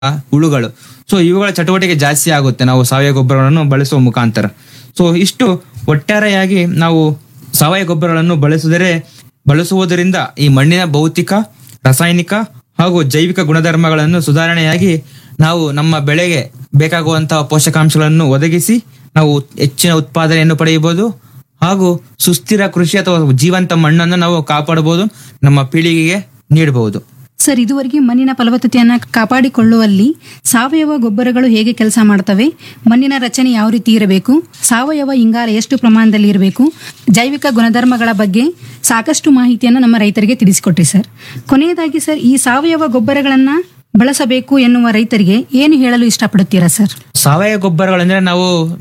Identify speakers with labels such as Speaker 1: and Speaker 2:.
Speaker 1: ಹುಳುಗಳು ಸೊ ಇವುಗಳ ಚಟುವಟಿಕೆ ಜಾಸ್ತಿ ಆಗುತ್ತೆ ನಾವು ಸಾವಯವ ಗೊಬ್ಬರಗಳನ್ನು ಬಳಸುವ ಮುಖಾಂತರ ಸೊ ಇಷ್ಟು ಒಟ್ಟಾರೆಯಾಗಿ ನಾವು ಸಾವಯವ ಗೊಬ್ಬರಗಳನ್ನು ಬಳಸಿದರೆ ಬಳಸುವುದರಿಂದ ಈ ಮಣ್ಣಿನ ಭೌತಿಕ ರಾಸಾಯನಿಕ ಹಾಗೂ ಜೈವಿಕ ಗುಣಧರ್ಮಗಳನ್ನು ಸುಧಾರಣೆಯಾಗಿ ನಾವು ನಮ್ಮ ಬೆಳೆಗೆ ಬೇಕಾಗುವಂತಹ ಪೋಷಕಾಂಶಗಳನ್ನು ಒದಗಿಸಿ ನಾವು ಹೆಚ್ಚಿನ ಉತ್ಪಾದನೆಯನ್ನು ಪಡೆಯಬಹುದು ಹಾಗೂ ಸುಸ್ಥಿರ ಕೃಷಿ ಅಥವಾ ಜೀವಂತ ಮಣ್ಣನ್ನು ನಾವು ಕಾಪಾಡಬಹುದು ನಮ್ಮ ಪೀಳಿಗೆಗೆ ನೀಡಬಹುದು
Speaker 2: ಸರ್ ಇದುವರೆಗೆ ಮಣ್ಣಿನ ಫಲವತ್ತತೆಯನ್ನು ಕಾಪಾಡಿಕೊಳ್ಳುವಲ್ಲಿ ಸಾವಯವ ಗೊಬ್ಬರಗಳು ಹೇಗೆ ಕೆಲಸ ಮಾಡ್ತವೆ ಮಣ್ಣಿನ ರಚನೆ ಯಾವ ರೀತಿ ಇರಬೇಕು ಸಾವಯವ ಇಂಗಾಲ ಎಷ್ಟು ಪ್ರಮಾಣದಲ್ಲಿ ಇರಬೇಕು ಜೈವಿಕ ಗುಣಧರ್ಮಗಳ ಬಗ್ಗೆ ಸಾಕಷ್ಟು ಮಾಹಿತಿಯನ್ನು ನಮ್ಮ ರೈತರಿಗೆ ತಿಳಿಸಿಕೊಟ್ರಿ ಸರ್ ಕೊನೆಯದಾಗಿ ಸರ್ ಈ ಸಾವಯವ ಗೊಬ್ಬರಗಳನ್ನು ಬಳಸಬೇಕು ಎನ್ನುವ ರೈತರಿಗೆ ಏನು ಹೇಳಲು ಇಷ್ಟಪಡುತ್ತೀರಾ ಸರ್
Speaker 1: ಸಾವಯವ ಗೊಬ್ಬರಗಳಂದ್ರೆ ನಾವು